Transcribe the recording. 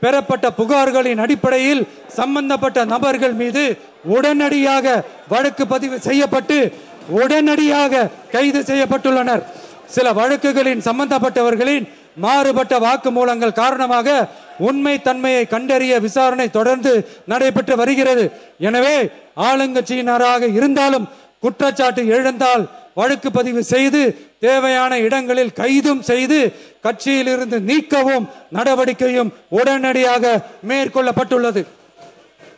பெறப்பட்ட புகார்களின் அடிப்படையில் சம்பந்தப்பட்ட நபர்கள் மீது உடனடியாக வழக்கு பதிவு செய்யப்பட்டு உடனடியாக கைது செய்யப்பட்டுள்ளனர் சில வழக்குகளின் சம்பந்தப்பட்டவர்களின் மாறுபட்ட வாக்குமூலங்கள் காரணமாக உண்மை தன்மையை கண்டறிய விசாரணை தொடர்ந்து நடைபெற்று வருகிறது எனவே ஆளுங்கட்சியினராக இருந்தாலும் குற்றச்சாட்டு எழுந்தால் வழக்கு பதிவு செய்து தேவையான இடங்களில் கைதும் செய்து கட்சியிலிருந்து நீக்கவும் நடவடிக்கையும் உடனடியாக மேற்கொள்ளப்பட்டுள்ளது